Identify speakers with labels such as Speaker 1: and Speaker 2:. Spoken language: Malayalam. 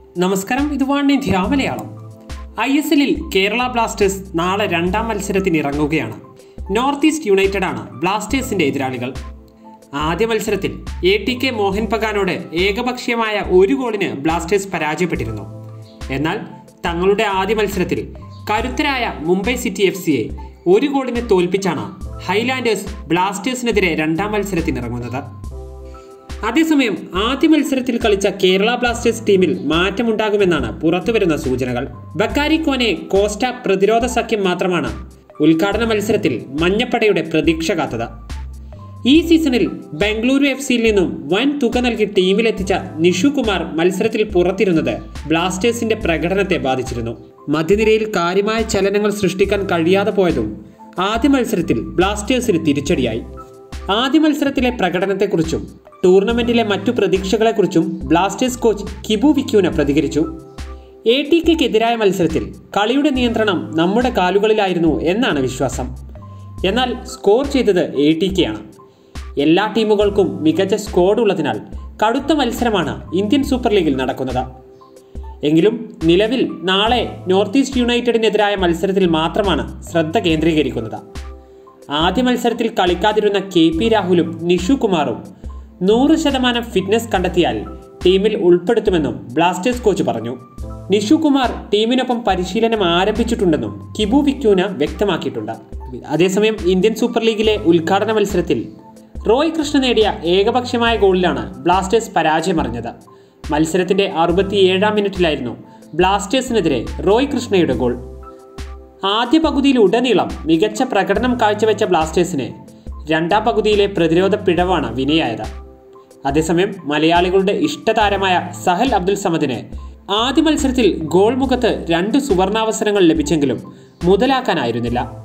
Speaker 1: നമസ്കാരം ഇത് one India Malayalam I S എല്ലിൽ കേരള ബ്ലാസ്റ്റേഴ്സ് നാളെ രണ്ടാം മത്സരത്തിന് ഇറങ്ങുകയാണ് നോർത്ത് ഈസ്റ്റ് യുണൈറ്റഡ് ആണ് ബ്ലാസ്റ്റേഴ്സിന്റെ എതിരാളികൾ ആദ്യ മത്സരത്തിൽ എ ടി കെ മോഹൻ ബഗാനോട് ഏകപക്ഷീയമായ ഒരു ഗോളിന് ബ്ലാസ്റ്റേഴ്സ് പരാജയപ്പെട്ടിരുന്നു എന്നാൽ തങ്ങളുടെ ആദ്യ മത്സരത്തിൽ കരുത്തരായ മുംബൈ സിറ്റി എഫ് സിയെ ഒരു ഗോളിന് തോൽപ്പിച്ചാണ് ഹൈലാൻഡേഴ്സ് ബ്ലാസ്റ്റേഴ്സിനെതിരെ രണ്ടാം മത്സരത്തിനിറങ്ങുന്നത് അതേസമയം ആദ്യ മത്സരത്തിൽ കളിച്ച കേരള ബ്ലാസ്റ്റേഴ്സ് ടീമിൽ മാറ്റമുണ്ടാകുമെന്നാണ് പുറത്തുവരുന്ന സൂചനകൾ ബക്കാരി കോനെ കോസ്റ്റ പ്രതിരോധ സഖ്യം മാത്രമാണ് ഉദ്ഘാടന മത്സരത്തിൽ മഞ്ഞപ്പടയുടെ പ്രതീക്ഷ കാത്തത് ഈ സീസണിൽ ബംഗളൂരു എഫ് സിയിൽ നിന്നും വൻ തുക നൽകി ടീമിലെത്തിച്ച നിഷു കുമാർ മത്സരത്തിൽ പുറത്തിരുന്നത് ബ്ലാസ്റ്റേഴ്സിന്റെ പ്രകടനത്തെ ബാധിച്ചിരുന്നു മധ്യനിരയിൽ കാര്യമായ ചലനങ്ങൾ സൃഷ്ടിക്കാൻ കഴിയാതെ പോയതും ആദ്യ മത്സരത്തിൽ ബ്ലാസ്റ്റേഴ്സിന് തിരിച്ചടിയായി ആദ്യ മത്സരത്തിലെ പ്രകടനത്തെക്കുറിച്ചും ടൂർണമെന്റിലെ മറ്റു പ്രതീക്ഷകളെക്കുറിച്ചും ബ്ലാസ്റ്റേഴ്സ് കോച്ച് കിബു വിക്യൂന പ്രതികരിച്ചു എ ടി കെക്കെതിരായ മത്സരത്തിൽ കളിയുടെ നിയന്ത്രണം നമ്മുടെ കാലുകളിലായിരുന്നു എന്നാണ് വിശ്വാസം എന്നാൽ സ്കോർ ചെയ്തത് എ ടി കെ ആണ് എല്ലാ ടീമുകൾക്കും മികച്ച സ്കോഡ് ഉള്ളതിനാൽ കടുത്ത മത്സരമാണ് ഇന്ത്യൻ സൂപ്പർ ലീഗിൽ നടക്കുന്നത് എങ്കിലും നിലവിൽ നാളെ നോർത്ത് ഈസ്റ്റ് യുണൈറ്റഡിനെതിരായ മത്സരത്തിൽ മാത്രമാണ് ശ്രദ്ധ കേന്ദ്രീകരിക്കുന്നത് ആദ്യ മത്സരത്തിൽ കളിക്കാതിരുന്ന കെ പി രാഹുലും നിഷു കുമാറും നൂറ് ശതമാനം ഫിറ്റ്നസ് കണ്ടെത്തിയാൽ ടീമിൽ ഉൾപ്പെടുത്തുമെന്നും ബ്ലാസ്റ്റേഴ്സ് കോച്ച് പറഞ്ഞു നിഷു കുമാർ ടീമിനൊപ്പം പരിശീലനം ആരംഭിച്ചിട്ടുണ്ടെന്നും കിബു വിക്യൂന വ്യക്തമാക്കിയിട്ടുണ്ട് അതേസമയം ഇന്ത്യൻ സൂപ്പർ ലീഗിലെ ഉദ്ഘാടന മത്സരത്തിൽ റോയ് കൃഷ്ണ നേടിയ ഏകപക്ഷീയമായ ഗോളിലാണ് ബ്ലാസ്റ്റേഴ്സ് പരാജയമറിഞ്ഞത് മത്സരത്തിന്റെ അറുപത്തിയേഴാം മിനിറ്റിലായിരുന്നു ബ്ലാസ്റ്റേഴ്സിനെതിരെ റോയ് കൃഷ്ണയുടെ ഗോൾ ആദ്യ പകുതിയിൽ ഉടനീളം മികച്ച പ്രകടനം കാഴ്ചവെച്ച ബ്ലാസ്റ്റേഴ്സിന് രണ്ടാം പകുതിയിലെ പ്രതിരോധ പിഴവാണ് വിനയായത് അതേസമയം മലയാളികളുടെ ഇഷ്ടതാരമായ സഹൽ അബ്ദുൽ സമദിന് ആദ്യ മത്സരത്തിൽ ഗോൾ മുഖത്ത് രണ്ട് സുവർണാവസരങ്ങൾ ലഭിച്ചെങ്കിലും മുതലാക്കാനായിരുന്നില്ല